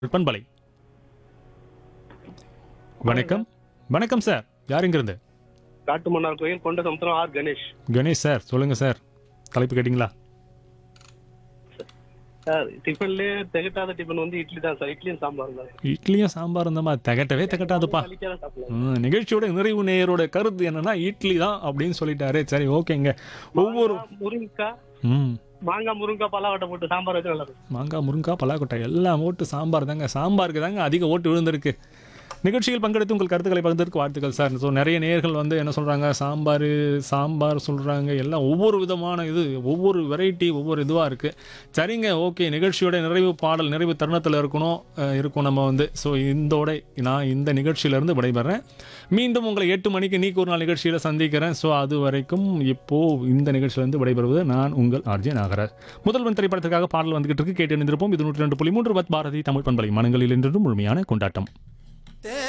பண்பலை வணக்கம் வணக்கம் சார் யார் இங்கிருந்து காட்டுமன்னார் கோயில் கொண்ட சமுத்திரம் ஆர் கணேஷ் கணேஷ் சார் சொல்லுங்க சார் தலைப்பு கேட்டிங்களா சார் டிஃபன்லயே திகட்டாத டிஃபன் வந்து இட்லி தான் சார் இட்லியும் சாம்பார் தான் இட்லியும் சாம்பார் இருந்தமா திகட்டவே திகட்டாதுப்பா அழிக்காத சாப்பிடலாம் ம், நிகழ்ச்சியோட நிறைவு நேயரோட கருத்து என்னன்னா இட்லி தான் அப்படின்னு சொல்லிட்டாரு சரி ஓகேங்க ஒவ்வொரு மாங்காய், முருங்கைக்காய் ம் மாங்காய் முருங்கைக்காய் பலாவட்டை போட்டு சாம்பார் வச்சு நல்லா இருக்கும் மாங்காய் முருங்காய் பலாக்கொட்டை எல்லாம் ஓட்டு சாம்பார் தாங்க சாம்பாருக்கு தாங்க அதிக ஓட்டு விழுந்திருக்கு நிகழ்ச்சியில் பங்கெடுத்து உங்கள் கருத்துக்களை பகிர்ந்ததற்கு வாழ்த்துக்கள் சார் ஸோ நிறைய நேயர்கள் வந்து என்ன சொல்கிறாங்க சாம்பார் சாம்பார் சொல்கிறாங்க எல்லாம் ஒவ்வொரு விதமான இது ஒவ்வொரு வெரைட்டி ஒவ்வொரு இதுவாக இருக்குது சரிங்க ஓகே நிகழ்ச்சியோட நிறைவு பாடல் நிறைவு தருணத்தில் இருக்கணும் அஹ், இருக்கும் நம்ம வந்து ஸோ இந்தோட நான் இந்த நிகழ்ச்சியிலேருந்து விடைபெறேன் மீண்டும் உங்களை எட்டு மணிக்கு நீக்கு ஒரு நாள் நிகழ்ச்சியில் சந்திக்கிறேன் ஸோ அது வரைக்கும் இப்போது இந்த நிகழ்ச்சியிலேருந்து விடைபெறுவது நான் உங்கள் ஆர்ஜே நாகராஜ் முதல்வன் திரைப்படத்திற்காக பாடல் வந்துகிட்டு இருக்கு கேட்டு இணைந்திருப்போம் இது நூற்றி ரெண்டு புள்ளி மூன்று பத் பாரதி தமிழ் பண்பலை மனங்களில் என்றும் முழுமையான கொண்டாட்டம்